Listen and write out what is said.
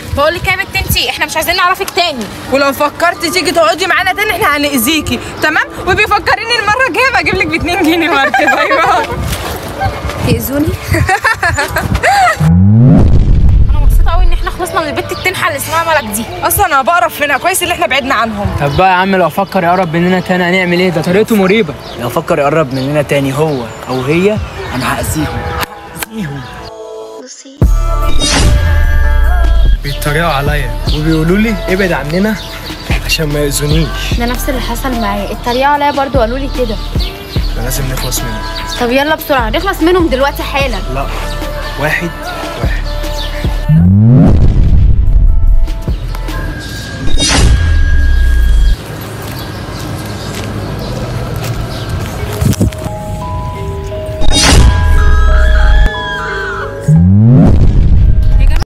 بقول لك يا بنت انتي احنا مش عايزين نعرفك تاني ولو فكرت تيجي تقعدي معانا تاني احنا هنأذيكي تمام وبيفكريني المره الجايه بجيب لك ب 2 جنيه مركب باي باي تأذوني انا مبسوطه قوي ان احنا خلصنا من البت التنحه اللي اسمها ملك دي اصلا انا بقرف منها كويس اللي احنا بعدنا عنهم طب بقى يا عم لو فكر يقرب مننا تاني هنعمل ايه ده طريقته مريبه لو فكر يقرب مننا تاني هو او هي انا هأذيهم هأذيهم بيتريقوا عليا وبيقولوا لي ابعد عننا عشان ما يأذونيش ده نفس اللي حصل معايا اتريقوا عليا برضو قالوا لي كده لازم نخلص منهم طب يلا بسرعه نخلص منهم دلوقتي حالا لا واحد